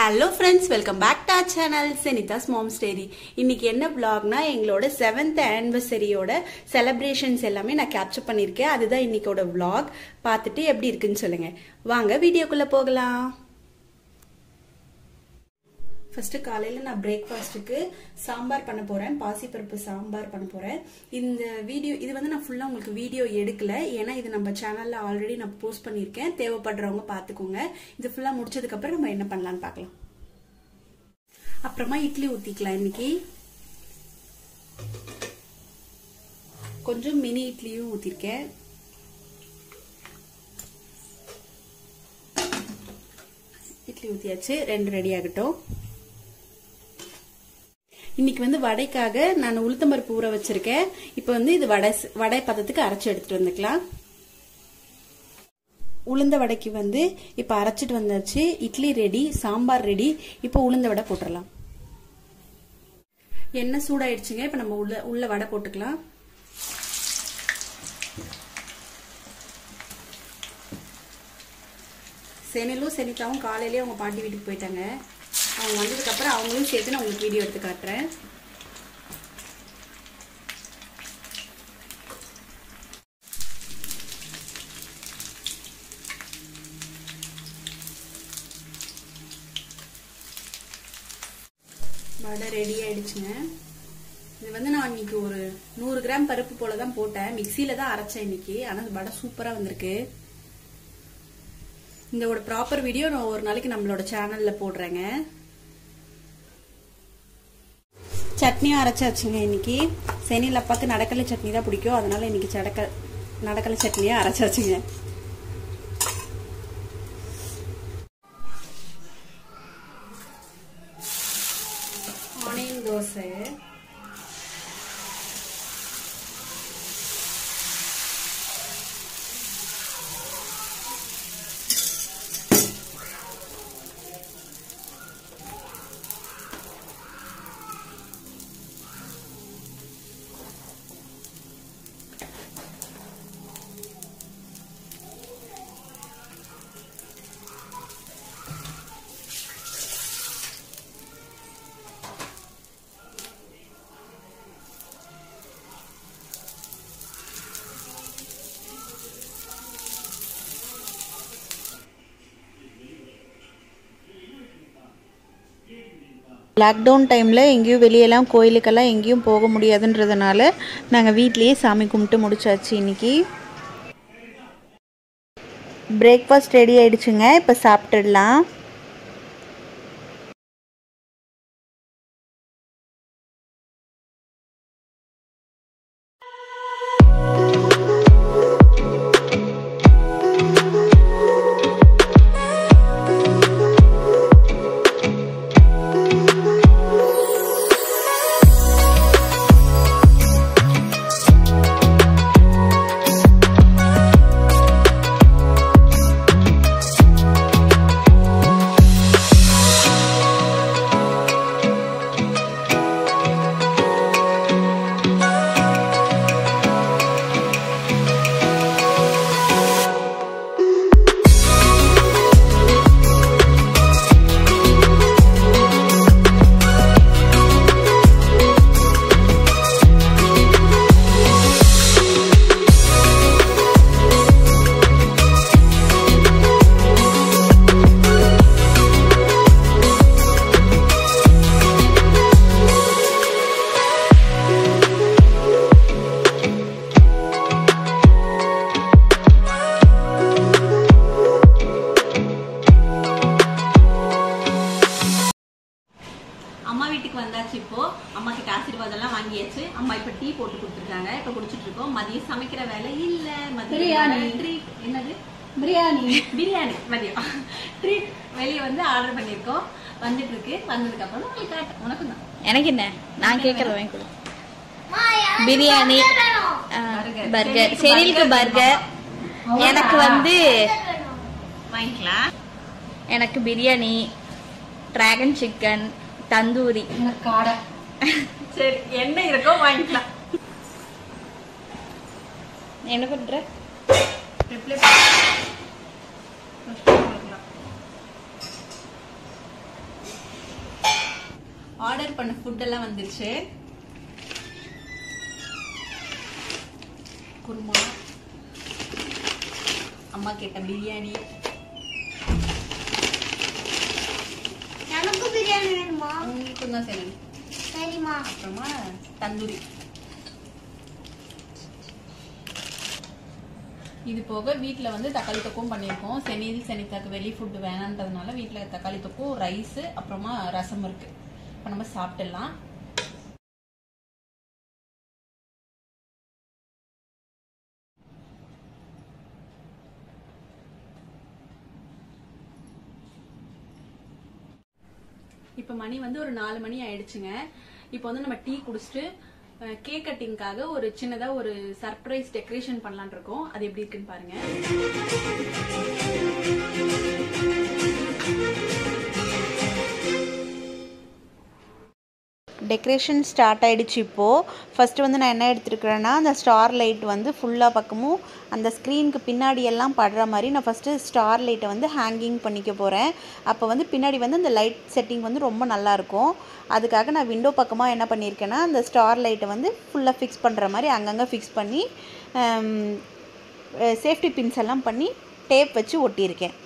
Hello friends welcome back to our channel செனிதாஸ் mom story இன்னைக்கு என்ன vlogனா எங்களோட செவன்த் ஆனிவர்சரியோட செலிப்ரேஷன்ஸ் எல்லாமே நான் கேப்சர் பண்ணியிருக்கேன் அதுதான் இன்னைக்கோட vlog பார்த்துட்டு எப்படி இருக்குன்னு சொல்லுங்க வாங்க வீடியோக்குள்ள போகலாம் ஃபர்ஸ்ட் காலையில நான் பிரேக்ஃபாஸ்ட்டுக்கு சாம்பார் பண்ண போறேன் பாசிப்பருப்பு சாம்பார் பண்ண போறேன் இந்த வீடியோ இது வந்து நான் ஃபுல்லா உங்களுக்கு வீடியோ எடுக்கல ஏன்னா இது நம்ம சேனல்ல ஆல்ரெடி நான் போஸ்ட் பண்ணியிருக்கேன் தேவைப்படுறவங்க பார்த்துக்கோங்க இது ஃபுல்லா முடிச்சதுக்கு அப்புறம் நம்ம என்ன பண்ணலாம்னு பார்க்கலாம் அப்புறமா இட்லி ஊத்திக்கலாம் இன்னைக்கு கொஞ்சம் மினி இட்லியும் ஊத்திருக்கேன் இட்லி ஊத்தியாச்சு ரெண்டு ரெடி ஆகட்டும் இன்னைக்கு வந்து வடைக்காக நான் உளுத்தம்பருப்பு ஊற வச்சிருக்கேன் இப்போ வந்து இது வடை வடை பதத்துக்கு அரைச்சு எடுத்துட்டு வந்துக்கலாம் உளுந்த வடைக்கு வந்து இப்போ அரைச்சிட்டு வந்தாச்சு இட்லி ரெடி சாம்பார் ரெடி இப்போ உளுந்த வடை போட்டுடலாம் எண்ணெய் சூடாயிடுச்சுங்க இப்போ நம்ம உள்ள உள்ள வடை போட்டுக்கலாம் செனிலும் செனிதாவும் காலையிலேயே அவங்க பாட்டி வீட்டுக்கு போயிட்டாங்க அவங்க வந்ததுக்கப்புறம் அவங்களும் சேர்த்து நான் உங்களுக்கு வீடியோ எடுத்து காட்டுறேன் வடை ரெடி ஆயிடுச்சுங்க இது வந்து நான் இன்னைக்கு ஒரு நூறு கிராம் பருப்பு போல தான் போட்டேன் மிக்சியில தான் அரைச்சேன் இன்னைக்கு ஆனால் வடை சூப்பரா வந்திருக்கு இந்த ஒரு ப்ராப்பர் வீடியோ நான் ஒரு நாளைக்கு நம்மளோட சேனல்ல போடுறேங்க சட்னியும் அரைச்சாச்சுங்க இன்னைக்கு செனில் அப்பாக்கு நடக்கலை சட்னி தான் பிடிக்கும் அதனால இன்னைக்கு சடக்க நடக்கலை சட்னியாக அரைச்சாச்சுங்க ஆனியன் தோசை லாக்டவுன் டைமில் எங்கேயும் வெளியெல்லாம் கோயிலுக்கெல்லாம் எங்கேயும் போக முடியாதுன்றதுனால நாங்கள் வீட்லேயே சாமி கும்பிட்டு முடிச்சாச்சு இன்னைக்கு பிரேக்ஃபாஸ்ட் ரெடி ஆயிடுச்சுங்க இப்போ சாப்பிட்டுடலாம் அம்மா வீட்டுக்கு வந்தாச்சு இப்போ அம்மா கிட்ட ஆசீர்வாதம் எல்லாம் வாங்கியாச்சு அம்மா இப்ப டீ போட்டு கொடுத்துருக்காங்க இப்ப குடிச்சிட்டு இருக்கோம் மதியம் சமைக்கிற வேலை இல்ல மதியம் பிரியாணி. treat. என்னது பிரியாணி பிரியாணி மதியம் ட்ரீட் வெளியே வந்து ஆர்டர் பண்ணிருக்கோம் வந்துட்டு இருக்கு வந்ததுக்கு அப்புறம் உங்களுக்கு காட்டு உனக்கும் தான் எனக்கு என்ன நான் கேட்குறது வாங்கி கொடு பிரியாணி Burger. பர்கர் செனிலுக்கு செனிலுக்கு burger. பர்கர் எனக்கு வந்து வாங்கிக்கலாம் எனக்கு பிரியாணி டிராகன் சிக்கன் தந்தூரி எனக்கு காடை சரி என்ன இருக்கோ வாங்கிக்கலாம் என்ன பண்ற ரிப்ளை ஆர்டர் பண்ண ஃபுட் எல்லாம் வந்துருச்சு குருமா அம்மா கேட்ட பிரியாணி எனக்கு பிரியாணி வேணுமா உங்களுக்கு தான் செய்யணும் சரிம்மா அப்புறமா தந்தூரி இது போக வீட்டில் வந்து தக்காளி தொக்கும் பண்ணியிருக்கோம் செனில் செனித்தாக்கு வெளி ஃபுட்டு வேணான்றதுனால வீட்டில் தக்காளி தொக்கும் ரைஸு அப்புறமா ரசம் இருக்கு இப்போ நம்ம சாப்பிட்டுடலாம் இப்போ மணி வந்து ஒரு நாலு மணி ஆயிடுச்சுங்க இப்போ வந்து நம்ம டீ குடிச்சிட்டு கேக் கட்டிங்காக ஒரு சின்னதா ஒரு சர்ப்ரைஸ் டெக்கரேஷன் பண்ணலான் இருக்கோம் அது எப்படி இருக்குன்னு பாருங்க டெக்கரேஷன் ஸ்டார்ட் ஆயிடுச்சு இப்போது ஃபஸ்ட்டு வந்து நான் என்ன எடுத்துருக்கிறேன்னா அந்த ஸ்டார் லைட் வந்து ஃபுல்லாக பக்கமும் அந்த ஸ்க்ரீனுக்கு பின்னாடி எல்லாம் படுற மாதிரி நான் ஃபஸ்ட்டு ஸ்டார் லைட்டை வந்து ஹேங்கிங் பண்ணிக்க போகிறேன் அப்போ வந்து பின்னாடி வந்து அந்த லைட் செட்டிங் வந்து ரொம்ப நல்லாயிருக்கும் அதுக்காக நான் விண்டோ பக்கமாக என்ன பண்ணியிருக்கேன்னா அந்த ஸ்டார் லைட்டை வந்து ஃபுல்லாக ஃபிக்ஸ் பண்ணுற மாதிரி அங்கங்கே ஃபிக்ஸ் பண்ணி சேஃப்டி பின்ஸ் எல்லாம் பண்ணி டேப் வச்சு ஒட்டியிருக்கேன்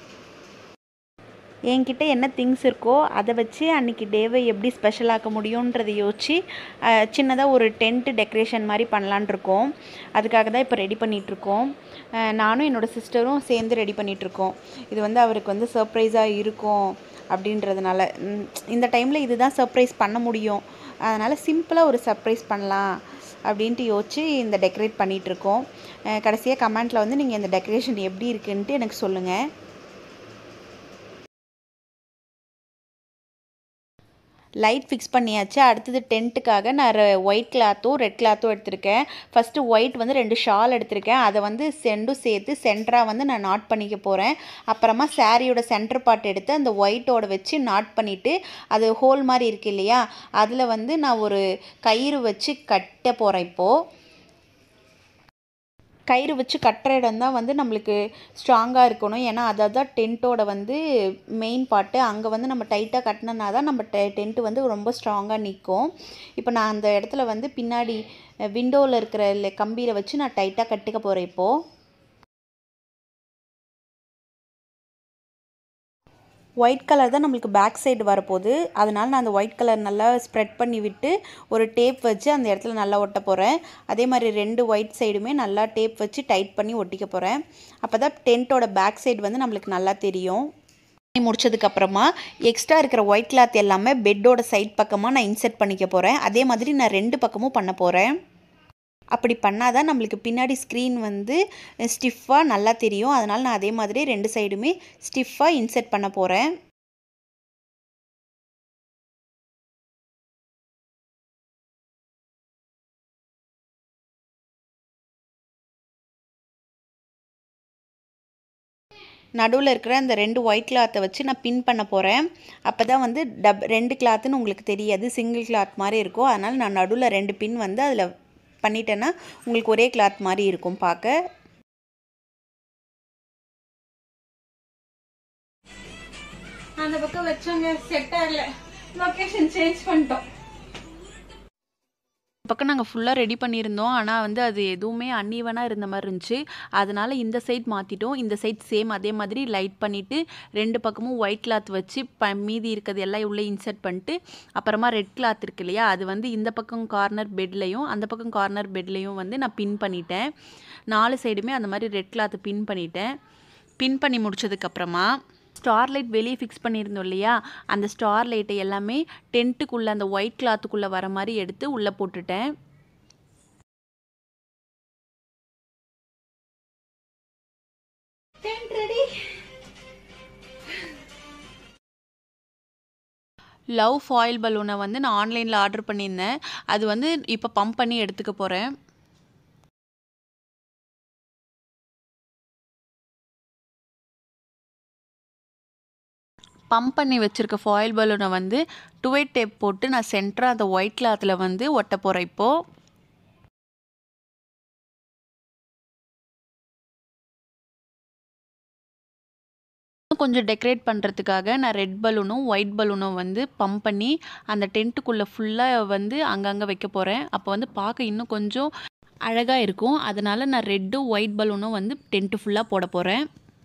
என்கிட்ட என்ன திங்ஸ் இருக்கோ அதை வச்சு அன்றைக்கி டேவை எப்படி ஸ்பெஷல் ஆக்க முடியுன்றதை யோசிச்சு சின்னதாக ஒரு டென்ட்டு டெக்கரேஷன் மாதிரி பண்ணலான் இருக்கோம் அதுக்காக தான் இப்போ ரெடி பண்ணிகிட்ருக்கோம் நானும் என்னோடய சிஸ்டரும் சேர்ந்து ரெடி பண்ணிகிட்ருக்கோம் இது வந்து அவருக்கு வந்து சர்ப்ரைஸாக இருக்கும் அப்படின்றதுனால ம், இந்த டைமில் இதுதான் சர்ப்ரைஸ் பண்ண முடியும் அதனால் சிம்பிளாக ஒரு சர்ப்ரைஸ் பண்ணலாம் அப்படின்ட்டு யோசிச்சு இந்த டெக்கரேட் பண்ணிகிட்ருக்கோம் கடைசியாக கமெண்ட்டில் வந்து நீங்கள் இந்த டெக்கரேஷன் எப்படி இருக்குன்ட்டு எனக்கு சொல்லுங்கள் லைட் ஃபிக்ஸ் பண்ணியாச்சு அடுத்தது டென்ட்டுக்காக நான் ஒயிட் கிளாத்தும் ரெட் கிளாத்தும் எடுத்திருக்கேன் ஃபஸ்ட்டு ஒயிட் வந்து ரெண்டு ஷால் எடுத்திருக்கேன் அதை வந்து செண்டும் சேர்த்து சென்டராக வந்து நான் நாட் பண்ணிக்க போகிறேன் அப்புறமா சாரியோட சென்டர் பார்ட் எடுத்து அந்த ஒயிட்டோட வச்சு நாட் பண்ணிவிட்டு அது ஹோல் மாதிரி இருக்கு இல்லையா அதில் வந்து நான் ஒரு கயிறு வச்சு கட்ட போகிறேன் இப்போது கயிறு வச்சு கட்டுற இடம் தான் வந்து நம்மளுக்கு ஸ்ட்ராங்காக இருக்கணும் ஏன்னா அதை தான் டென்ட்டோட வந்து மெயின் பார்ட்டு அங்கே வந்து நம்ம டைட்டாக கட்டினா தான் நம்ம டெ டென்ட்டு வந்து ரொம்ப ஸ்ட்ராங்காக நிற்கும் இப்போ நான் அந்த இடத்துல வந்து பின்னாடி விண்டோவில் இருக்கிற இல்லை கம்பியில் வச்சு நான் டைட்டாக கட்டிக்க போகிறேன் இப்போது ஒயிட் கலர் தான் நம்மளுக்கு பேக் சைடு வரப்போகுது அதனால நான் அந்த ஒயிட் கலர் நல்லா ஸ்ப்ரெட் பண்ணி விட்டு ஒரு டேப் வச்சு அந்த இடத்துல நல்லா ஒட்ட போகிறேன் அதே மாதிரி ரெண்டு ஒயிட் சைடுமே நல்லா டேப் வச்சு டைட் பண்ணி ஒட்டிக்க போகிறேன் அப்போ தான் டென்ட்டோட பேக் சைடு வந்து நம்மளுக்கு நல்லா தெரியும் பண்ணி முடிச்சதுக்கப்புறமா எக்ஸ்ட்ரா இருக்கிற ஒயிட் கிளாத் எல்லாமே பெட்டோட சைட் பக்கமாக நான் இன்செர்ட் பண்ணிக்க போகிறேன் அதே மாதிரி நான் ரெண்டு பக்கமும் பண்ண போகிறேன் அப்படி பண்ணால் தான் நம்மளுக்கு பின்னாடி ஸ்க்ரீன் வந்து ஸ்டிஃபாக நல்லா தெரியும் அதனால் நான் அதே மாதிரி ரெண்டு சைடுமே ஸ்டிஃபாக இன்செர்ட் பண்ண போகிறேன் நடுவில் இருக்கிற அந்த ரெண்டு ஒயிட் கிளாத்தை வச்சு நான் பின் பண்ண போகிறேன் அப்போ தான் வந்து டப் ரெண்டு கிளாத்துன்னு உங்களுக்கு தெரியாது சிங்கிள் கிளாத் மாதிரி இருக்கும் அதனால் நான் நடுவில் ரெண்டு பின் வந்து அதில் பண்ணிட்டேன்னா உங்களுக்கு ஒரே கிளாத் மாதிரி இருக்கும் பார்க்க அந்த பக்கம் வச்சவங்க செட் ஆகல லொகேஷன் சேஞ்ச் பண்ணிட்டோம் பக்கம் நாங்கள் ஃபுல்லாக ரெடி பண்ணியிருந்தோம் ஆனால் வந்து அது எதுவுமே அன்ஈவனாக இருந்த மாதிரி இருந்துச்சு அதனால இந்த சைட் மாற்றிட்டோம் இந்த சைட் சேம் அதே மாதிரி லைட் பண்ணிவிட்டு ரெண்டு பக்கமும் ஒயிட் கிளாத் வச்சு ப மீதி இருக்கிறது எல்லாம் உள்ளே இன்சர்ட் பண்ணிட்டு அப்புறமா ரெட் கிளாத் இருக்கு இல்லையா அது வந்து இந்த பக்கம் கார்னர் பெட்லேயும் அந்த பக்கம் கார்னர் பெட்லேயும் வந்து நான் பின் பண்ணிட்டேன் நாலு சைடுமே அந்த மாதிரி ரெட் கிளாத் பின் பண்ணிட்டேன் பின் பண்ணி முடிச்சதுக்கப்புறமா ஸ்டார் லைட் வெளியே ஃபிக்ஸ் பண்ணியிருந்தோம் இல்லையா அந்த ஸ்டார் லைட்டை எல்லாமே டென்ட்டுக்குள்ளே அந்த ஒயிட் கிளாத்துக்குள்ளே வர மாதிரி எடுத்து உள்ளே போட்டுட்டேன் லவ் ஃபாயில் பலூனை வந்து நான் ஆன்லைனில் ஆர்டர் பண்ணியிருந்தேன் அது வந்து இப்போ பம்ப் பண்ணி எடுத்துக்க போகிறேன் பம்ப் பண்ணி வச்சுருக்க ஃபாயில் பலூனை வந்து டுவைட் டேப் போட்டு நான் சென்டராக அந்த ஒயிட் கிளாத்தில் வந்து ஒட்ட போகிறேன் இப்போது இன்னும் கொஞ்சம் டெக்கரேட் பண்ணுறதுக்காக நான் ரெட் பலூனும் ஒயிட் பலூனும் வந்து பம்ப் பண்ணி அந்த டென்ட்டுக்குள்ளே ஃபுல்லாக வந்து அங்கங்கே வைக்க போகிறேன் அப்போ வந்து பார்க்க இன்னும் கொஞ்சம் அழகாக இருக்கும் அதனால் நான் ரெட்டும் ஒயிட் பலூனும் வந்து டென்ட்டு ஃபுல்லாக போட போகிறேன்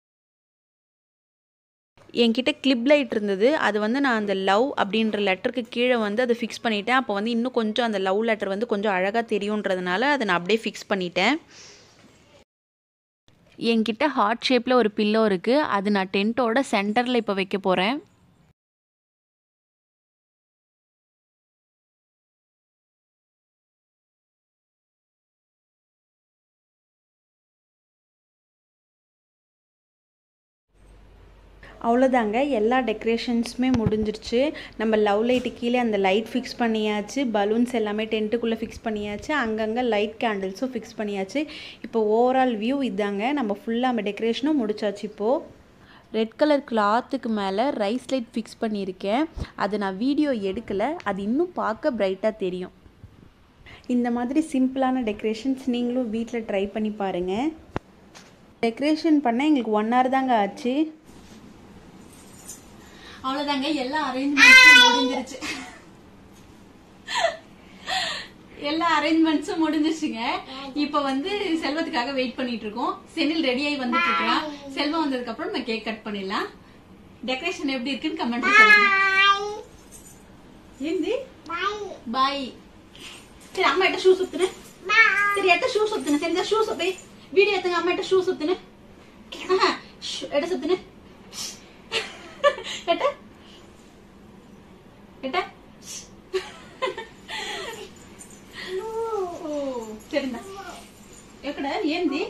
என்கிட்ட கிளிப் லைட் இருந்தது அது வந்து நான் அந்த லவ் அப்படின்ற லெட்டருக்கு கீழே வந்து அதை ஃபிக்ஸ் பண்ணிட்டேன் அப்போ வந்து இன்னும் கொஞ்சம் அந்த லவ் லெட்டர் வந்து கொஞ்சம் அழகாக தெரியுன்றதுனால அதை நான் அப்படியே ஃபிக்ஸ் பண்ணிட்டேன் என்கிட்ட ஹார்ட் ஷேப்பில் ஒரு பில்லோ இருக்குது அது நான் டென்ட்டோட சென்டரில் இப்போ வைக்க போகிறேன் அவ்வளோதாங்க எல்லா டெக்கரேஷன்ஸுமே முடிஞ்சிருச்சு நம்ம லவ் லைட்டு கீழே அந்த லைட் ஃபிக்ஸ் பண்ணியாச்சு பலூன்ஸ் எல்லாமே டென்ட்டுக்குள்ளே ஃபிக்ஸ் பண்ணியாச்சு அங்கங்கே லைட் கேண்டில்ஸும் ஃபிக்ஸ் பண்ணியாச்சு இப்போ ஓவரால் வியூ இதாங்க நம்ம ஃபுல்லாக நம்ம டெக்கரேஷனும் முடிச்சாச்சு இப்போது ரெட் கலர் கிளாத்துக்கு மேலே ரைஸ் லைட் ஃபிக்ஸ் பண்ணியிருக்கேன் அது நான் வீடியோ எடுக்கலை அது இன்னும் பார்க்க பிரைட்டாக தெரியும் இந்த மாதிரி சிம்பிளான டெக்கரேஷன்ஸ் நீங்களும் வீட்டில் ட்ரை பண்ணி பாருங்கள் டெக்கரேஷன் பண்ண எங்களுக்கு ஒன் ஹவர் தாங்க ஆச்சு அவ்வளவுதாங்க எல்லா அரேஞ்ச்மெண்ட்ஸும் முடிஞ்சிருச்சு எல்லா அரேஞ்ச்மெண்ட்ஸும் முடிஞ்சிருச்சுங்க இப்ப வந்து செல்வத்துக்காக வெயிட் பண்ணிட்டு இருக்கோம் செனில் ரெடி ஆகி வந்துட்டு இருக்கான் செல்வம் வந்ததுக்கு அப்புறம் நம்ம கேக் கட் பண்ணிடலாம் டெக்கரேஷன் எப்படி இருக்குன்னு கமெண்ட் சொல்லுங்க ఏంది బాయ్ సరే అమ్మ ఎట్ట షూ సుత్తునే సరే ఎట్ట షూ సుత్తునే సరే షూ సుత్తి వీడియో ఎత్తగా అమ్మ ఎట్ట షూ సుత్తునే ఎట్ట సుత్తునే ఎట్ట ఎట్ట ఓ సరేనా ఎక్కడ ఏంది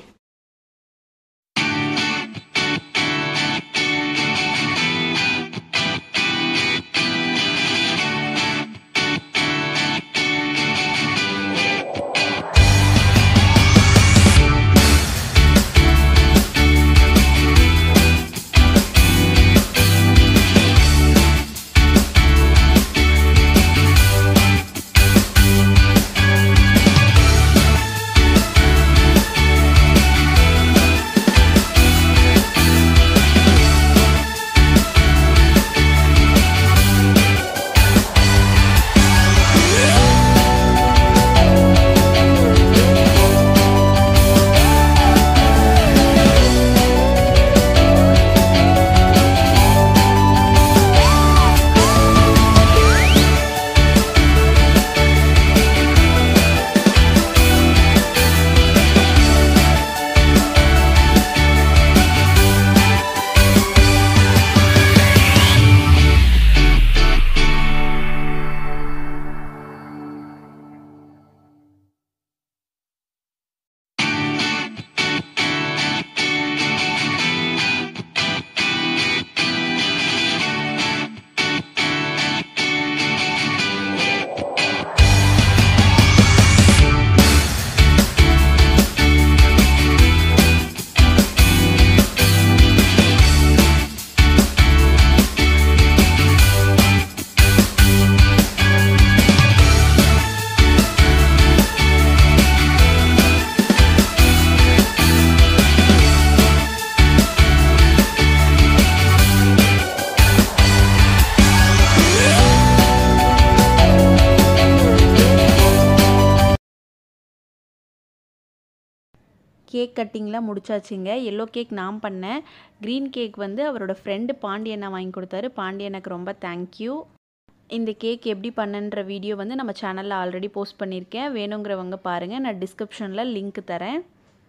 கேக் கட்டிங்லாம் முடிச்சாச்சுங்க எல்லோ கேக் நான் பண்ணேன் க்ரீன் கேக் வந்து அவரோட ஃப்ரெண்டு பாண்டியண்ணா வாங்கி கொடுத்தாரு பாண்டியனுக்கு ரொம்ப தேங்க்யூ இந்த கேக் எப்படி பண்ணன்ற வீடியோ வந்து நம்ம சேனலில் ஆல்ரெடி போஸ்ட் பண்ணியிருக்கேன் வேணுங்கிறவங்க பாருங்கள் நான் டிஸ்கிரிப்ஷனில் லிங்க் தரேன்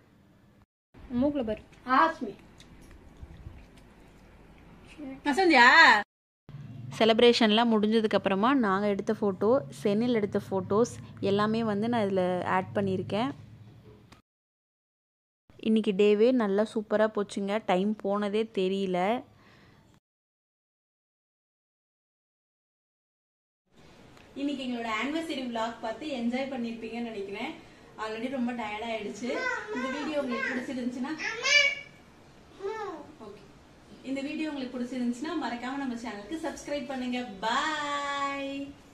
மூக்கில் பாரு ஆஸ்மி வசந்தியா செலப்ரேஷன்லாம் முடிஞ்சதுக்கப்புறமா நாங்கள் எடுத்த ஃபோட்டோ சென்னில் எடுத்த ஃபோட்டோஸ் எல்லாமே வந்து நான் இதில் ஆட் பண்ணியிருக்கேன் இன்றைக்கி டேவே நல்லா சூப்பராக போச்சுங்க டைம் போனதே தெரியல இன்னைக்கு எங்களோட ஆனிவர்சரி vlog பார்த்து என்ஜாய் பண்ணிருப்பீங்கன்னு நினைக்கிறேன் ஆல்ரெடி ரொம்ப டயர்ட் ஆயிடுச்சு இந்த வீடியோ உங்களுக்கு பிடிச்சிருந்துச்சுன்னா ஓகே இந்த வீடியோ உங்களுக்கு பிடிச்சிருந்துச்சுன்னா மறக்காம நம்ம சேனலுக்கு சப்ஸ்கிரைப் பண்ணுங்க பாய்